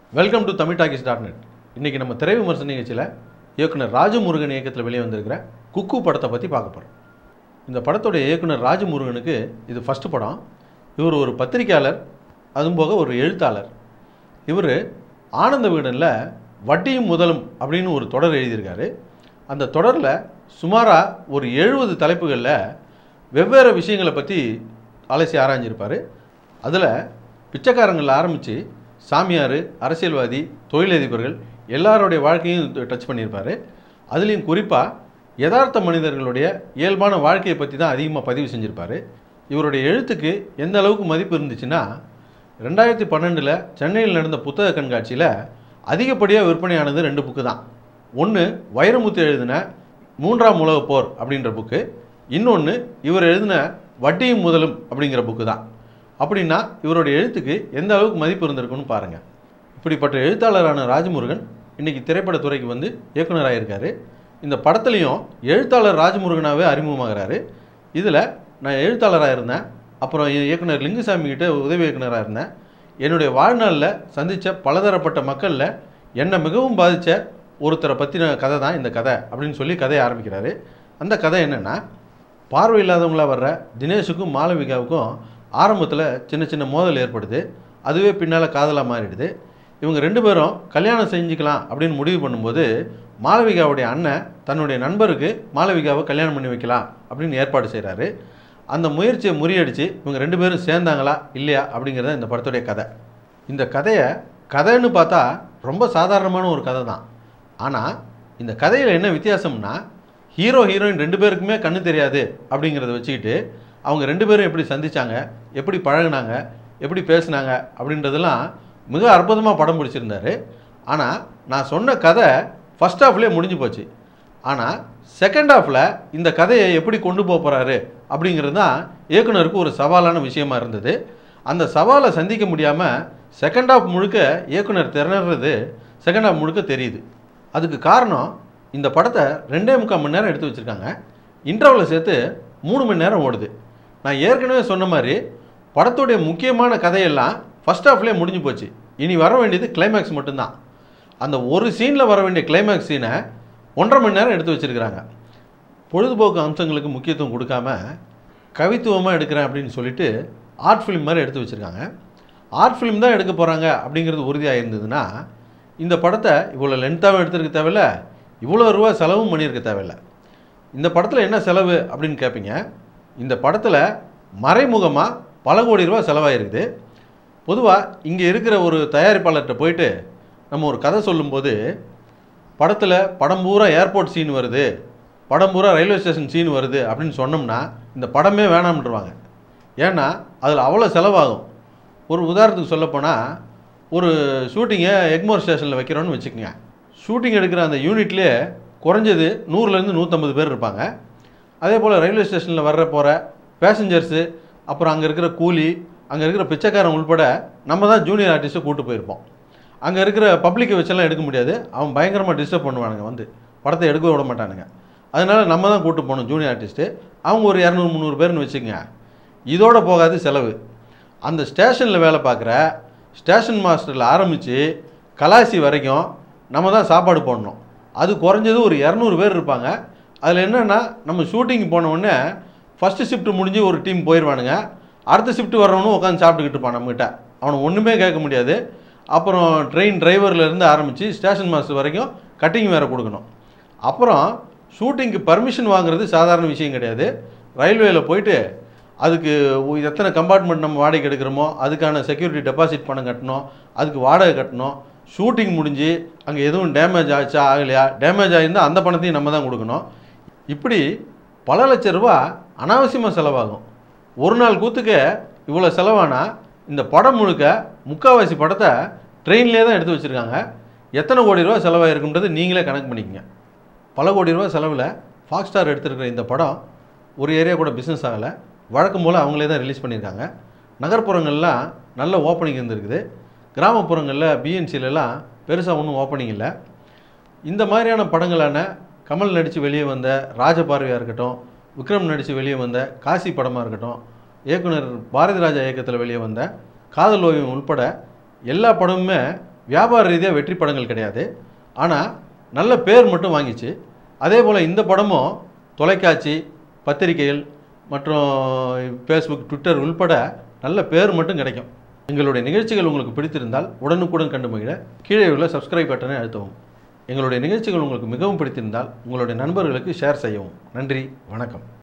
welcome to Tamil talkies dot net இன்றைக்கி நம்ம திரை விமர்சன நிகழ்ச்சியில் இயக்குனர் ராஜமுருகன் இயக்கத்தில் வெளியே வந்திருக்கிற குக்கு படத்தை பற்றி பார்க்க போகிறோம் இந்த படத்தோட இயக்குனர் ராஜமுருகனுக்கு இது ஃபஸ்ட்டு படம் இவர் ஒரு பத்திரிக்கையாளர் அதுவும் போக ஒரு எழுத்தாளர் இவர் ஆனந்த விகடனில் வட்டியும் முதலும் அப்படின்னு ஒரு தொடர் எழுதியிருக்காரு அந்த தொடரில் சுமாராக ஒரு எழுபது தலைப்புகளில் வெவ்வேறு விஷயங்களை பற்றி அலசி ஆராய்ஞ்சிருப்பார் அதில் பிச்சைக்காரங்களில் ஆரம்பித்து சாமியார் அரசியல்வாதி தொழிலதிபர்கள் எல்லாருடைய வாழ்க்கையும் டச் பண்ணியிருப்பார் அதுலேயும் குறிப்பாக யதார்த்த மனிதர்களுடைய இயல்பான வாழ்க்கையை பற்றி தான் அதிகமாக பதிவு செஞ்சுருப்பார் இவருடைய எழுத்துக்கு எந்த அளவுக்கு மதிப்பு இருந்துச்சுன்னா ரெண்டாயிரத்தி பன்னெண்டில் சென்னையில் நடந்த புத்தக கண்காட்சியில் அதிகப்படியாக விற்பனையானது ரெண்டு புக்கு தான் ஒன்று வைரமுத்து எழுதின மூன்றாம் உலகப் போர் அப்படின்ற புக்கு இன்னொன்று இவர் எழுதின வட்டியும் முதலும் அப்படிங்கிற புக்கு தான் அப்படின்னா இவருடைய எழுத்துக்கு எந்த அளவுக்கு மதிப்பு இருந்திருக்குன்னு பாருங்கள் இப்படிப்பட்ட எழுத்தாளரான ராஜமுருகன் இன்றைக்கி திரைப்படத்துறைக்கு வந்து இயக்குனராக இருக்காரு இந்த படத்துலையும் எழுத்தாளர் ராஜமுருகனாகவே அறிமுகமாகிறாரு இதில் நான் எழுத்தாளராக இருந்தேன் அப்புறம் என் இயக்குனர் லிங்குசாமி கிட்ட உதவி இயக்குனராக இருந்தேன் என்னுடைய வாழ்நாளில் சந்தித்த பலதரப்பட்ட மக்களில் என்னை மிகவும் பாதித்த ஒருத்தரை பற்றின கதை தான் இந்த கதை அப்படின்னு சொல்லி கதையை ஆரம்பிக்கிறாரு அந்த கதை என்னென்னா பார்வை இல்லாதவங்களாக வர்ற தினேஷுக்கும் மாளவிகாவுக்கும் ஆரம்பத்தில் சின்ன சின்ன மோதல் ஏற்படுது அதுவே பின்னால் காதலாக மாறிடுது இவங்க ரெண்டு பேரும் கல்யாணம் செஞ்சுக்கலாம் அப்படின்னு முடிவு பண்ணும்போது மாளவிகாவுடைய அண்ணன் தன்னுடைய நண்பருக்கு மாளவிகாவை கல்யாணம் பண்ணி வைக்கலாம் அப்படின்னு ஏற்பாடு செய்கிறாரு அந்த முயற்சியை முறியடித்து இவங்க ரெண்டு பேரும் சேர்ந்தாங்களா இல்லையா அப்படிங்கிறத இந்த படத்துடைய கதை இந்த கதையை கதைன்னு பார்த்தா ரொம்ப சாதாரணமான ஒரு கதை தான் ஆனால் இந்த கதையில் என்ன வித்தியாசம்னா ஹீரோ ஹீரோயின் ரெண்டு பேருக்குமே கண்ணு தெரியாது அப்படிங்கிறத வச்சுக்கிட்டு அவங்க ரெண்டு பேரும் எப்படி சந்திச்சாங்க எப்படி பழகுனாங்க எப்படி பேசுனாங்க அப்படின்றதெல்லாம் மிக அற்புதமாக படம் பிடிச்சிருந்தாரு ஆனால் நான் சொன்ன கதை ஃபஸ்ட் ஹாஃப்லேயே முடிஞ்சு போச்சு ஆனால் செகண்ட் ஹாஃபில் இந்த கதையை எப்படி கொண்டு போக போகிறாரு அப்படிங்கிறது தான் இயக்குனருக்கு ஒரு சவாலான விஷயமா இருந்தது அந்த சவாலை சந்திக்க முடியாமல் செகண்ட் ஹாஃப் முழுக்க இயக்குனர் திணறது செகண்ட் ஹாஃப் முழுக்க தெரியுது அதுக்கு காரணம் இந்த படத்தை ரெண்டே முக்கால் மணி நேரம் எடுத்து வச்சுருக்காங்க இன்டர்வலில் சேர்த்து மூணு மணி நேரம் ஓடுது நான் ஏற்கனவே சொன்ன மாதிரி படத்துடைய முக்கியமான கதையெல்லாம் ஃபஸ்ட் ஹாஃப்லேயே முடிஞ்சு போச்சு இனி வர வேண்டியது கிளைமேக்ஸ் மட்டும்தான் அந்த ஒரு சீனில் வர வேண்டிய கிளைமேக்ஸ் சீனை ஒன்றரை மணி நேரம் எடுத்து வச்சுருக்கிறாங்க பொழுதுபோக்கு அம்சங்களுக்கு முக்கியத்துவம் கொடுக்காம கவித்துவமாக எடுக்கிறேன் அப்படின்னு சொல்லிட்டு ஆர்ட் ஃபிலிம் மாதிரி எடுத்து வச்சுருக்காங்க ஆர்ட் ஃபிலிம் தான் எடுக்க போகிறாங்க அப்படிங்கிறது உறுதியாக இருந்ததுன்னா இந்த படத்தை இவ்வளோ லென்த்தாகவும் எடுத்துருக்க தேவையில்ல இவ்வளோ ரூபா செலவும் பண்ணியிருக்க தேவையில்ல இந்த படத்தில் என்ன செலவு அப்படின்னு கேட்பீங்க இந்த படத்தில் மறைமுகமாக பல கோடி ரூபா செலவாயிருக்குது பொதுவாக இங்கே இருக்கிற ஒரு தயாரிப்பாளர்கிட்ட போயிட்டு நம்ம ஒரு கதை சொல்லும்போது படத்தில் படம் பூரா ஏர்போர்ட் சீன் வருது படம் பூரா ரயில்வே ஸ்டேஷன் சீன் வருது அப்படின்னு சொன்னோம்னா இந்த படமே வேணாம்ன்றவாங்க ஏன்னா அதில் அவ்வளோ செலவாகும் ஒரு உதாரணத்துக்கு சொல்லப்போனால் ஒரு ஷூட்டிங்கை எக்மோர் ஸ்டேஷனில் வைக்கிறோன்னு வச்சுக்கோங்க ஷூட்டிங் எடுக்கிற அந்த யூனிட்லேயே குறைஞ்சது நூறுலேருந்து நூற்றம்பது பேர் இருப்பாங்க அதே போல் ரயில்வே ஸ்டேஷனில் வர்ற போகிற பேசஞ்சர்ஸு அப்புறம் அங்கே இருக்கிற கூலி அங்கே இருக்கிற பிச்சைக்காரன் உள்பட நம்ம தான் ஜூனியர் ஆர்டிஸ்ட்டை கூப்பிட்டு போயிருப்போம் அங்கே இருக்கிற பப்ளிக்கை வச்செல்லாம் எடுக்க முடியாது அவன் பயங்கரமாக டிஸ்டர்ப் பண்ணுவானுங்க வந்து படத்தை எடுக்க விட மாட்டானுங்க அதனால் நம்ம தான் கூப்பிட்டு போகணும் ஜூனியர் ஆர்டிஸ்ட்டு அவங்க ஒரு இரநூறு முந்நூறு பேர்னு வச்சுக்கோங்க இதோட போகாது செலவு அந்த ஸ்டேஷனில் வேலை பார்க்குற ஸ்டேஷன் மாஸ்டரில் ஆரம்பித்து கலாசி வரைக்கும் நம்ம தான் சாப்பாடு போடணும் அது குறைஞ்சது ஒரு இரநூறு பேர் இருப்பாங்க அதில் என்னென்னா நம்ம ஷூட்டிங் போன உடனே ஃபஸ்ட்டு ஷிஃப்ட் முடிஞ்சு ஒரு டீம் போயிடுவானுங்க அடுத்த ஷிஃப்ட் வர்றவனும் உட்காந்து சாப்பிட்டுக்கிட்டு இருப்பான் நம்மகிட்ட அவனை ஒன்றுமே கேட்க முடியாது அப்புறம் ட்ரெயின் டிரைவர்லேருந்து ஆரம்பித்து ஸ்டேஷன் மாஸ்டர் வரைக்கும் கட்டிங் வேறு கொடுக்கணும் அப்புறம் ஷூட்டிங்க்கு பர்மிஷன் வாங்குறது சாதாரண விஷயம் கிடையாது ரயில்வேயில் போயிட்டு அதுக்கு எத்தனை கம்பார்ட்மெண்ட் நம்ம வாடகை எடுக்கிறோமோ அதுக்கான செக்யூரிட்டி டெபாசிட் பணம் கட்டணும் அதுக்கு வாடகை கட்டணும் ஷூட்டிங் முடிஞ்சு அங்கே எதுவும் டேமேஜ் ஆச்சா ஆகலையா டேமேஜ் ஆகியிருந்தால் அந்த பணத்தையும் நம்ம தான் கொடுக்கணும் இப்படி பல லட்ச ரூபா அனாவசியமாக செலவாகும் ஒரு நாள் கூத்துக்கு இவ்வளோ செலவானா இந்த படம் முழுக்க முக்கால்வாசி படத்தை ட்ரெயின்லேயே தான் எடுத்து வச்சுருக்காங்க எத்தனை கோடி ரூபா செலவாயிருக்குன்றது நீங்களே கணக்கு பண்ணிக்கங்க பல கோடி ரூபா செலவில் ஃபாக்ஸ் ஸ்டார் எடுத்துருக்கிற இந்த படம் ஒரு ஏரியா கூட பிஸ்னஸ் ஆகலை வழக்கம் போல் அவங்களே தான் ரிலீஸ் பண்ணியிருக்காங்க நகர்ப்புறங்கள்லாம் நல்ல ஓப்பனிங் இருந்திருக்குது கிராமப்புறங்களில் பிஎன்சிலலாம் பெருசாக ஒன்றும் ஓப்பனிங் இல்லை இந்த மாதிரியான படங்களான கமல் நடித்து வெளியே வந்த ராஜபார்வையாக இருக்கட்டும் விக்ரம் நடித்து வெளியே வந்த காசி படமாக இருக்கட்டும் இயக்குனர் பாரதி ராஜா இயக்கத்தில் வெளியே வந்த காதல் ஓவியம் உள்பட எல்லா படமுமே வியாபார ரீதியாக வெற்றி படங்கள் கிடையாது ஆனால் நல்ல பேர் மட்டும் வாங்கிச்சு அதே போல் இந்த படமும் தொலைக்காட்சி பத்திரிகைகள் மற்றும் ஃபேஸ்புக் ட்விட்டர் உள்பட நல்ல பேர் மட்டும் கிடைக்கும் எங்களுடைய நிகழ்ச்சிகள் உங்களுக்கு பிடித்திருந்தால் உடனுக்குடன் கண்டு மகிழ கீழே உள்ள சப்ஸ்கிரைப் பட்டனை அழுத்தவும் எங்களுடைய நிகழ்ச்சிகள் உங்களுக்கு மிகவும் பிடித்திருந்தால் உங்களுடைய நண்பர்களுக்கு ஷேர் செய்யவும் நன்றி வணக்கம்